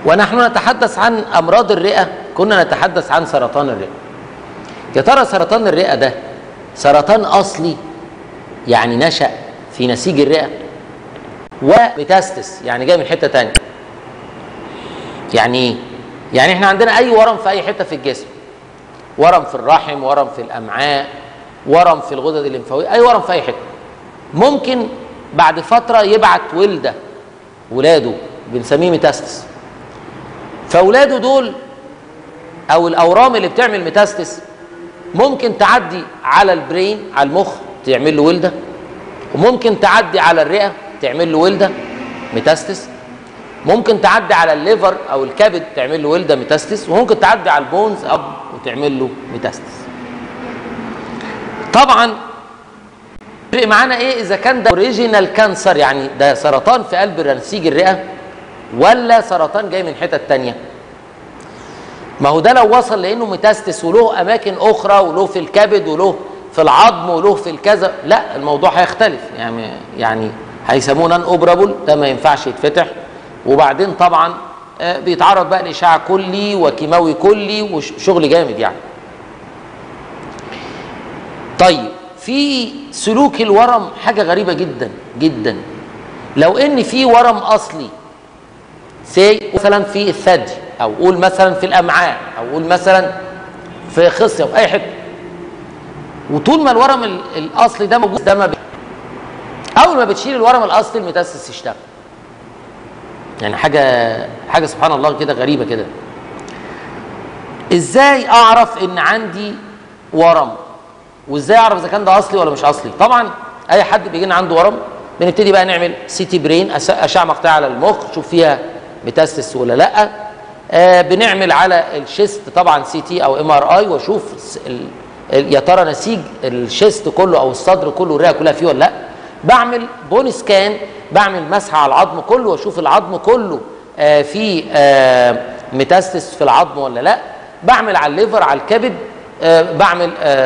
ونحن نتحدث عن امراض الرئه كنا نتحدث عن سرطان الرئه يا ترى سرطان الرئه ده سرطان اصلي يعني نشا في نسيج الرئه وميتاستس يعني جاي من حته تانية يعني ايه يعني احنا عندنا اي ورم في اي حته في الجسم ورم في الرحم ورم في الامعاء ورم في الغدد الليمفاويه اي ورم في اي حته ممكن بعد فتره يبعت ولده ولاده بنسميه ميتاستس فاولاده دول او الاورام اللي بتعمل ميتاستس ممكن تعدي على البرين على المخ تعمل له ولده وممكن تعدي على الرئه تعمل له ولده ميتاستس ممكن تعدي على الليفر او الكبد تعمل له ولده ميتاستس وممكن تعدي على البونز اب وتعمل له ميتاستس طبعا يفرق معانا ايه اذا كان ده اوريجينال كانسر يعني ده سرطان في قلب نسيج الرئه ولا سرطان جاي من حتت تانية ما هو ده لو وصل لانه ميتاستس وله اماكن اخرى وله في الكبد وله في العظم وله في الكذا لا الموضوع هيختلف يعني يعني هيسموه نان اوبرابل ده ما ينفعش يتفتح وبعدين طبعا آه، بيتعرض بقى لاشعاع كلي وكيماوي كلي وشغل جامد يعني طيب في سلوك الورم حاجه غريبه جدا جدا لو ان في ورم اصلي سي مثلا في الثدي او قول مثلا في الامعاء او قول مثلا في خصيه في اي حته وطول ما الورم ال- الاصلي ده موجود ده ما بي... اول ما بتشيل الورم الاصلي الميتاسيس يشتغل يعني حاجه حاجه سبحان الله كده غريبه كده ازاي اعرف ان عندي ورم وازاي اعرف اذا كان ده اصلي ولا مش اصلي طبعا اي حد بيجي لنا عنده ورم بنبتدي بقى نعمل سي تي برين أس- اشعه مقطعيه على المخ شوف فيها ميتاستس ولا لا آه بنعمل على الشيست طبعا سي تي او ام ار اي واشوف س- ال- ال- يا ترى نسيج الشيست كله او الصدر كله الرئه كلها فيه ولا لا بعمل بون سكان بعمل مسح على العظم كله واشوف العظم كله آه فيه آه ميتاستس في العظم ولا لا بعمل على الليفر على الكبد آه بعمل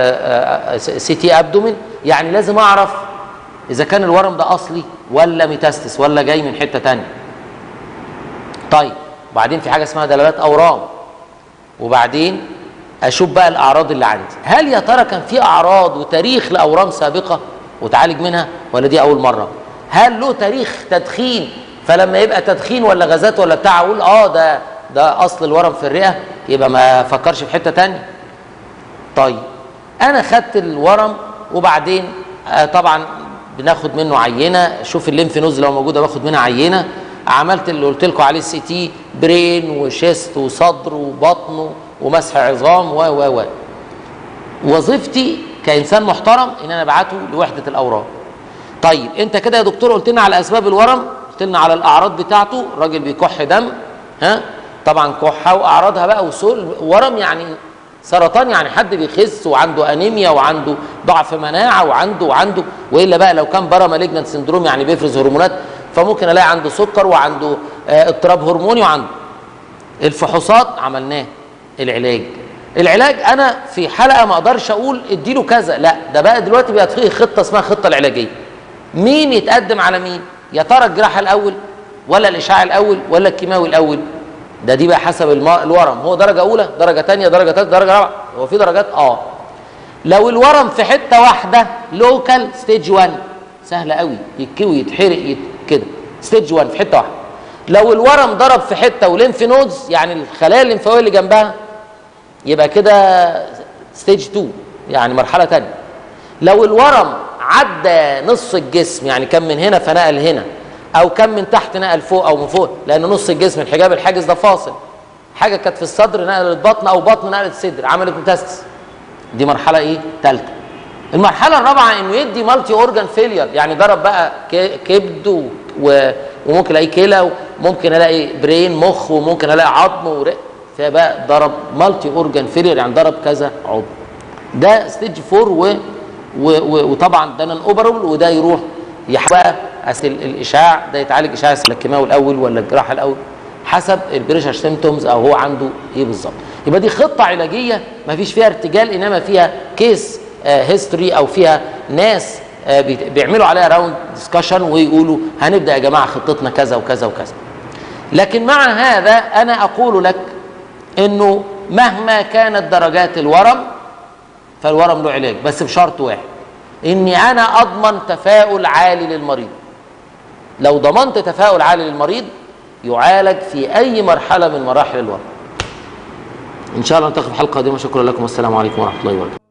سي تي ابدومين يعني لازم اعرف اذا كان الورم ده اصلي ولا ميتاستس ولا جاي من حته تانية طيب وبعدين في حاجه اسمها دلالات اورام وبعدين اشوف بقى الاعراض اللي عندي هل يا ترى كان في اعراض وتاريخ لاورام سابقه وتعالج منها ولا دي اول مره هل له تاريخ تدخين فلما يبقى تدخين ولا غازات ولا بتاع اقول اه ده ده اصل الورم في الرئه يبقى ما فكرش في حته تانية طيب انا خدت الورم وبعدين آه طبعا بناخد منه عينه شوف الليمف نوز لو موجوده باخد منها عينه عملت اللي قلت لكم عليه السي تي برين وشيست وصدر وبطن ومسح عظام و و و وظيفتي كانسان محترم ان انا ابعته لوحده الاورام طيب انت كده يا دكتور قلت لنا على اسباب الورم قلت لنا على الاعراض بتاعته الراجل بيكح دم ها طبعا كحه واعراضها بقى وسول ورم يعني سرطان يعني حد بيخس وعنده انيميا وعنده ضعف مناعه وعنده وعنده والا بقى لو كان برا مالجنت سندروم يعني بيفرز هرمونات فممكن الاقي عنده سكر وعنده آه، اضطراب هرموني وعنده الفحوصات عملناه العلاج العلاج انا في حلقه ما اقدرش اقول اديله كذا لا ده بقى دلوقتي بقت فيه خطه اسمها خطه العلاجيه مين يتقدم على مين يا ترى الجراحه الاول ولا الاشعاع الاول ولا الكيماوي الاول ده دي بقى حسب الم- الورم هو درجه اولى درجه ثانيه درجه ثالثه درجه رابعه هو في درجات اه لو الورم في حته واحده لوكال ستيج 1 سهله قوي يتكوي يتحرق يت... كده ستيج 1 في حته واحده لو الورم ضرب في حته وليمف نودز يعني الخلايا الليمفاويه اللي جنبها يبقى كده ستيج 2 يعني مرحله ثانيه لو الورم عدى نص الجسم يعني كان من هنا فنقل هنا او كان من تحت نقل فوق او من فوق لان نص الجسم الحجاب الحاجز ده فاصل حاجه كانت في الصدر نقلت بطن او بطن نقلت صدر عملت ميتاستس دي مرحله ايه ثالثه المرحله الرابعه انه يدي مالتي اورجان فيلير يعني ضرب بقى ك- كبد و... و... وممكن الاقي كلى وممكن الاقي برين مخ وممكن الاقي عظم ورق فبقى ضرب مالتي اورجان فيلير يعني ضرب كذا عضو ده ستيج 4 و... و... و... وطبعا ده نان اوبربل وده يروح يحب بقى أصل ال- الاشعاع ده يتعالج اشعاع الكيماوي الاول ولا الجراحه الاول حسب البريشر سيمتومز او هو عنده ايه بالظبط يبقى دي خطه علاجيه ما فيش فيها ارتجال انما فيها كيس هيستوري او فيها ناس آه، بيت- بيعملوا عليها راوند ديسكشن ويقولوا هنبدا يا جماعه خطتنا كذا وكذا وكذا لكن مع هذا انا اقول لك انه مهما كانت درجات الورم فالورم له علاج بس بشرط واحد اني انا اضمن تفاؤل عالي للمريض لو ضمنت تفاؤل عالي للمريض يعالج في اي مرحله من مراحل الورم ان شاء الله نلتقي في حلقه قادمه شكرا لكم والسلام عليكم ورحمه الله وبركاته